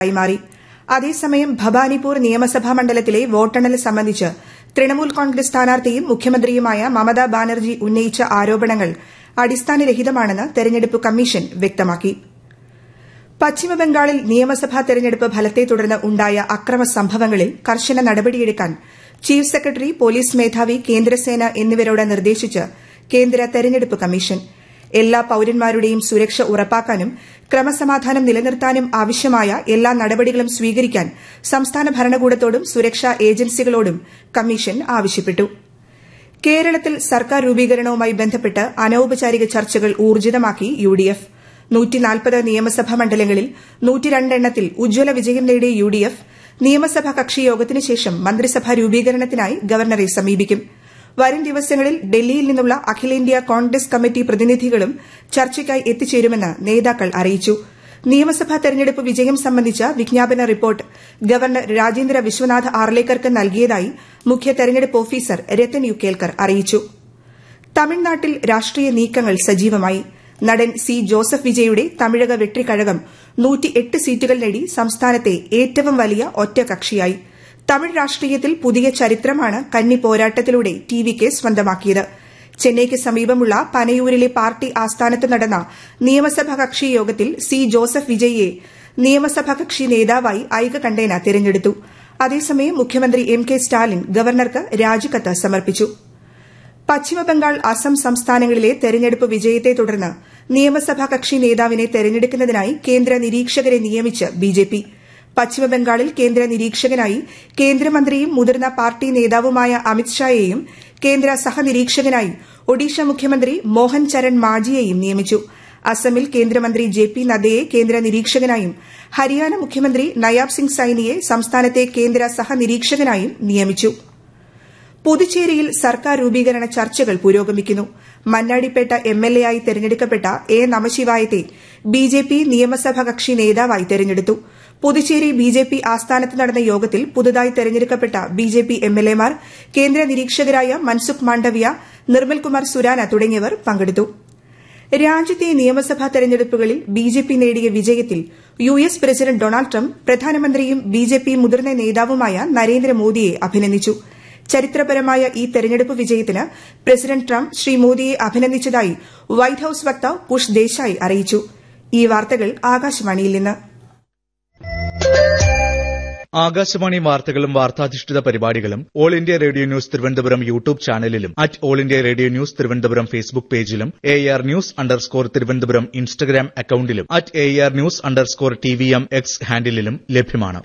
കൈമാറി അതേസമയം ഭവാനിപൂർ നിയമസഭാ മണ്ഡലത്തിലെ വോട്ടെണ്ണൽ സംബന്ധിച്ച് തൃണമൂൽ കോൺഗ്രസ് സ്ഥാനാർത്ഥിയും മുഖ്യമന്ത്രിയുമായ മമതാ ബാനർജി ഉന്നയിച്ച ആരോപണങ്ങൾ അടിസ്ഥാനരഹിതമാണെന്ന് തെരഞ്ഞെടുപ്പ് കമ്മീഷൻ വ്യക്തമാക്കി പശ്ചിമബംഗാളിൽ നിയമസഭാ തെരഞ്ഞെടുപ്പ് ഫലത്തെ തുടർന്ന് ഉണ്ടായ അക്രമ സംഭവങ്ങളിൽ കർശന നടപടിയെടുക്കാൻ ചീഫ് സെക്രട്ടറി പോലീസ് മേധാവി കേന്ദ്രസേന എന്നിവരോട് നിർദ്ദേശിച്ച് കേന്ദ്ര തെരഞ്ഞെടുപ്പ് കമ്മീഷൻ എല്ലാ പൌരന്മാരുടെയും സുരക്ഷ ഉറപ്പാക്കാനും ക്രമസമാധാനം നിലനിർത്താനും ആവശ്യമായ എല്ലാ നടപടികളും സ്വീകരിക്കാൻ സംസ്ഥാന ഭരണകൂടത്തോടും സുരക്ഷാ ഏജൻസികളോടും കമ്മീഷൻ ആവശ്യപ്പെട്ടു കേരളത്തിൽ സർക്കാർ രൂപീകരണവുമായി ബന്ധപ്പെട്ട് അനൌപചാരിക ചർച്ചകൾ ഊർജിതമാക്കി യുഡിഎഫ് നിയമസഭാ മണ്ഡലങ്ങളിൽ എണ്ണത്തിൽ ഉജ്ജ്വല വിജയം നേടിയ യുഡിഎഫ് നിയമസഭാ കക്ഷി യോഗത്തിന് ശേഷം മന്ത്രിസഭാ രൂപീകരണത്തിനായി ഗവർണറെ സമീപിക്കും വരും ദിവസങ്ങളിൽ ഡൽഹിയിൽ നിന്നുള്ള അഖിലേന്ത്യാ കോൺഗ്രസ് കമ്മിറ്റി പ്രതിനിധികളും ചർച്ചയ്ക്കായി എത്തിച്ചേരുമെന്ന് നേതാക്കൾ അറിയിച്ചു നിയമസഭാ തെരഞ്ഞെടുപ്പ് വിജയം സംബന്ധിച്ച വിജ്ഞാപന റിപ്പോർട്ട് ഗവർണർ രാജേന്ദ്ര വിശ്വനാഥ് ആർലേക്കർക്ക് നൽകിയതായി മുഖ്യ തെരഞ്ഞെടുപ്പ് ഓഫീസർ രത്തൻ യു കേൽക്കർ അറിയിച്ചു തമിഴ്നാട്ടിൽ രാഷ്ട്രീയ നീക്കങ്ങൾ സജീവമായി നടൻ സി ജോസഫ് വിജയുടെ തമിഴക വെട്രിക്കഴകം സീറ്റുകൾ നേടി സംസ്ഥാനത്തെ ഏറ്റവും വലിയ ഒറ്റകക്ഷിയായി തമിഴ് രാഷ്ട്രീയത്തിൽ പുതിയ ചരിത്രമാണ് കന്നി പോരാട്ടത്തിലൂടെ ടി വിക്ക് സ്വന്തമാക്കിയത് ചെന്നൈക്ക് സമീപമുള്ള പനയൂരിലെ പാർട്ടി ആസ്ഥാനത്ത് നടന്ന നിയമസഭാ കക്ഷി യോഗത്തിൽ സി ജോസഫ് വിജയിയെ നിയമസഭാ കക്ഷി നേതാവായി ഐകകണ്ഠേന തിരഞ്ഞെടുത്തു അതേസമയം മുഖ്യമന്ത്രി എം കെ സ്റ്റാലിൻ ഗവർണർക്ക് രാജിക്കത്ത് സമർപ്പിച്ചു പശ്ചിമബംഗാൾ അസം സംസ്ഥാനങ്ങളിലെ തെരഞ്ഞെടുപ്പ് വിജയത്തെ തുടർന്ന് നിയമസഭാ കക്ഷി നേതാവിനെ തെരഞ്ഞെടുക്കുന്നതിനായി കേന്ദ്ര നിരീക്ഷകരെ നിയമിച്ച് ബിജെപി പശ്ചിമബംഗാളിൽ കേന്ദ്ര നിരീക്ഷകനായി കേന്ദ്രമന്ത്രിയും മുതിർന്ന പാർട്ടി നേതാവുമായ അമിത്ഷായെയും കേന്ദ്ര സഹനിരീക്ഷകനായി ഒഡീഷ മുഖ്യമന്ത്രി മോഹൻ ചരൺ മാജിയെയും നിയമിച്ചു അസമിൽ കേന്ദ്രമന്ത്രി ജെ പി നദ്ദയെ കേന്ദ്ര നിരീക്ഷകനായും ഹരിയാന മുഖ്യമന്ത്രി നയാബ് സിംഗ് സൈനിയെ സംസ്ഥാനത്തെ കേന്ദ്ര സഹനിരീക്ഷകനായും നിയമിച്ചു പുതുച്ചേരിയിൽ സർക്കാർ രൂപീകരണ ചർച്ചകൾ പുരോഗമിക്കുന്നു മണ്ണാടിപ്പേട്ട എംഎൽഎ ആയി തെരഞ്ഞെടുക്കപ്പെട്ട എ നമശിവായത്തെ ബിജെപി നിയമസഭാ കക്ഷി നേതാവായി തെരഞ്ഞെടുത്തു പുതുച്ചേരി ബിജെപി ആസ്ഥാനത്ത് നടന്ന യോഗത്തിൽ പുതുതായി തെരഞ്ഞെടുക്കപ്പെട്ട ബിജെപി എംഎൽഎമാർ കേന്ദ്ര നിരീക്ഷകരായ മൻസുഖ് മാണ്ഡവ്യ നിർമ്മൽകുമാർ സുരാന തുടങ്ങിയവർ പങ്കെടുത്തു രാജ്യത്തെ നിയമസഭാ തെരഞ്ഞെടുപ്പുകളിൽ ബിജെപി നേടിയ വിജയത്തിൽ U S president Donald Trump പ്രധാനമന്ത്രിയും ബിജെപി മുതിർന്ന നേതാവുമായ നരേന്ദ്രമോദിയെ അഭിനന്ദിച്ചു ചരിത്രപരമായ ഈ തെരഞ്ഞെടുപ്പ് വിജയത്തിന് പ്രസിഡന്റ് ട്രംപ് ശ്രീ മോദിയെ അഭിനന്ദിച്ചതായി വൈറ്റ് ഹൌസ് വക്താവ് പുഷ് ദേശായി അറിയിച്ചു ഈ വാർത്തകൾ ആകാശവാണിയിൽ നിന്ന് ആകാശവാണി വാർത്തകളും വാർത്താധിഷ്ഠിത പരിപാടികളും All India Radio news Thiruvananthapuram YouTube ചാനലിലും at All India Radio news Thiruvananthapuram Facebook പേജിലും A R news underscore Thiruvananthapuram Instagram അക്കൌണ്ടിലും at A R news underscore T V M X ഹാൻഡിലും ലഭ്യമാണ്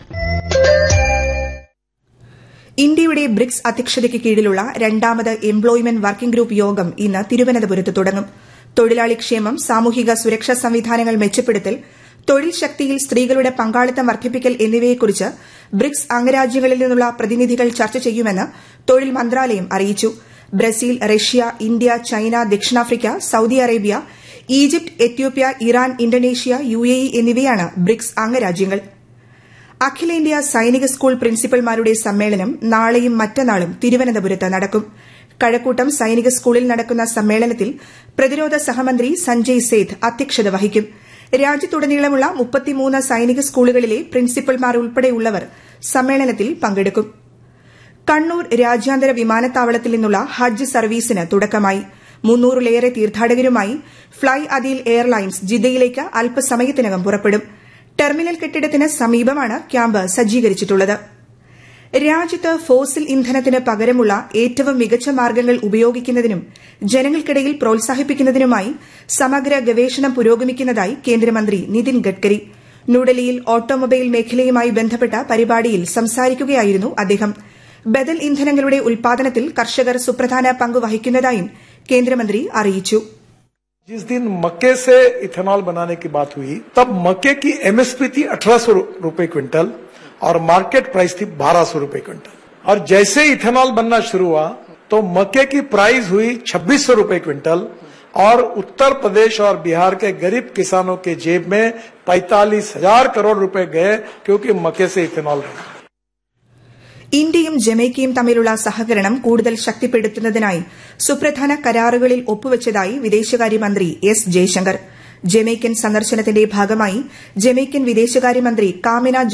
ഇന്ത്യയുടെ ബ്രിക്സ് അധ്യക്ഷതയ്ക്ക് കീഴിലുള്ള രണ്ടാമത് എംപ്ലോയ്മെന്റ് വർക്കിംഗ് ഗ്രൂപ്പ് യോഗം ഇന്ന് തിരുവനന്തപുരത്ത് തുടങ്ങും തൊഴിലാളി ക്ഷേമം സാമൂഹിക സുരക്ഷാ സംവിധാനങ്ങൾ മെച്ചപ്പെടുത്തൽ തൊഴിൽ ശക്തിയിൽ സ്ത്രീകളുടെ പങ്കാളിത്തം വർദ്ധിപ്പിക്കൽ എന്നിവയെക്കുറിച്ച് ബ്രിക്സ് അംഗരാജ്യങ്ങളിൽ നിന്നുള്ള പ്രതിനിധികൾ ചർച്ച ചെയ്യുമെന്ന് തൊഴിൽ മന്ത്രാലയം അറിയിച്ചു ബ്രസീൽ റഷ്യ ഇന്ത്യ ചൈന ദക്ഷിണാഫ്രിക്ക Saudi Arabia Egypt Ethiopia Iran Indonesia UAE എന്നിവയാണ് ബ്രിക്സ് അംഗരാജ്യങ്ങൾ അഖിലേന്ത്യാ സൈനിക സ്കൂൾ പ്രിൻസിപ്പൽമാരുടെ സമ്മേളനം നാളെയും മറ്റന്നാളും തിരുവനന്തപുരത്ത് നടക്കും കഴക്കൂട്ടം സൈനിക സ്കൂളിൽ നടക്കുന്ന സമ്മേളനത്തിൽ പ്രതിരോധ സഹമന്ത്രി സഞ്ജയ് സേത്ത് അധ്യക്ഷത വഹിക്കും രാജ്യത്തുടനീളമുള്ള മുപ്പത്തിമൂന്ന് സൈനിക സ്കൂളുകളിലെ പ്രിൻസിപ്പൽമാർ ഉൾപ്പെടെയുള്ളവർ സമ്മേളനത്തിൽ പങ്കെടുക്കും കണ്ണൂർ രാജ്യാന്തര വിമാനത്താവളത്തിൽ നിന്നുള്ള ഹജ്ജ് സർവീസിന് തുടക്കമായി മുന്നൂറിലേറെ തീർത്ഥാടകരുമായി ഫ്ളൈ അദീൽ എയർലൈൻസ് ജിദ്ദയിലേക്ക് അല്പസമയത്തിനകം പുറപ്പെടും ടെർമിനൽ കെട്ടിടത്തിന് സമീപമാണ് ക്യാമ്പ് സജ്ജീകരിച്ചിട്ടുള്ളത് രാജ്യത്ത് ഫോസിൽ ഇന്ധനത്തിന് പകരമുള്ള ഏറ്റവും മികച്ച മാർഗ്ഗങ്ങൾ ഉപയോഗിക്കുന്നതിനും ജനങ്ങൾക്കിടയിൽ പ്രോത്സാഹിപ്പിക്കുന്നതിനുമായി സമഗ്ര ഗവേഷണം പുരോഗമിക്കുന്നതായി കേന്ദ്രമന്ത്രി നിതിൻ ഗഡ്കരി ന്യൂഡൽഹിയിൽ ഓട്ടോമൊബൈൽ മേഖലയുമായി ബന്ധപ്പെട്ട പരിപാടിയിൽ സംസാരിക്കുകയായിരുന്നു അദ്ദേഹം ബദൽ ഇന്ധനങ്ങളുടെ ഉൽപാദനത്തിൽ കർഷകർ സുപ്രധാന പങ്ക് വഹിക്കുന്നതായും കേന്ദ്രമന്ത്രി അറിയിച്ചു जिस दिन मक्के से इथेनॉल बनाने की बात हुई तब मक्के की एमएसपी थी अठारह सौ रूपये क्विंटल और मार्केट प्राइस थी बारह सौ रूपये क्विंटल और जैसे इथेनॉल बनना शुरू हुआ तो मक्के की प्राइस हुई छब्बीस सौ रूपये क्विंटल और उत्तर प्रदेश और बिहार के गरीब किसानों के जेब में पैतालीस हजार करोड़ रुपए गए क्योंकि मक्के से इथेनॉल बना ഇന്ത്യയും ജമൈക്കയും തമ്മിലുള്ള സഹകരണം കൂടുതൽ ശക്തിപ്പെടുത്തുന്നതിനായി സുപ്രധാന കരാറുകളിൽ ഒപ്പുവച്ചതായി വിദേശകാര്യമന്ത്രി എസ് ജയശങ്കർ ജമൈക്കൻ സന്ദർശനത്തിന്റെ ഭാഗമായി ജമൈക്കൻ വിദേശകാര്യമന്ത്രി കാമിന